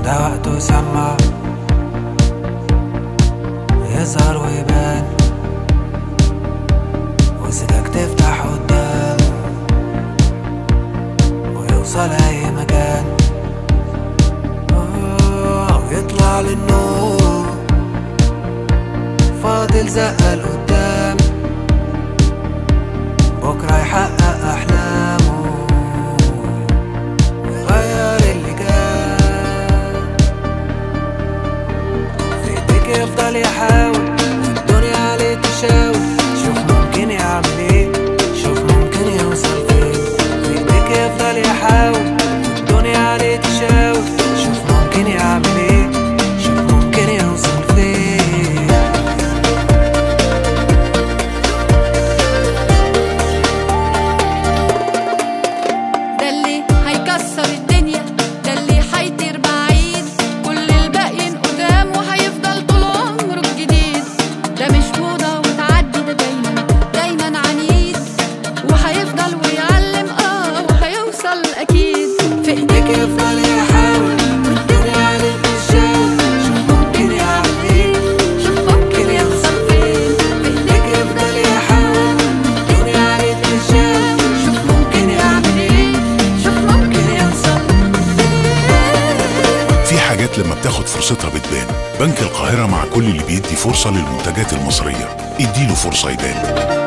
ده وقته يسمع يظهر ويبان وسيدك تفتح قدام ويوصل أي مكان آه، ويطلع للنور فاضل زقة لقدام بكرة يحقق أحلامه ويغير اللي كان في ايديك يفضل يحاول والدنيا عليه تشاور شوف ممكن يعمل ايه شوف ممكن يوصل فين في ايديك يفضل يحاول والدنيا عليه تشاور شوف ممكن يعمل ايه شوف ممكن يوصل فين ده اللي هيكسر الدنيا ده اللي هيطير بعيد كل الباقيين قدام وهيفضل طول عمره جديد ده مش موضة وتعدي ده دايما دايما عنيد وهيفضل ويعلم اه وهيوصل اكيد في ايديك ايديك يفضل يحاول والدنيا عليه تشاور شوف ممكن يعمل ايه شوف ممكن يوصل فين في ايديك ايديك يفضل يحاول والدنيا عليه تشاور شوف ممكن يعمل ايه شوف ممكن يوصل فين في حاجات لما بتاخد فرصتها بتبان بنك القاهرة مع كل اللي بيدي فرصة للمنتجات المصرية اديله فرصة يبان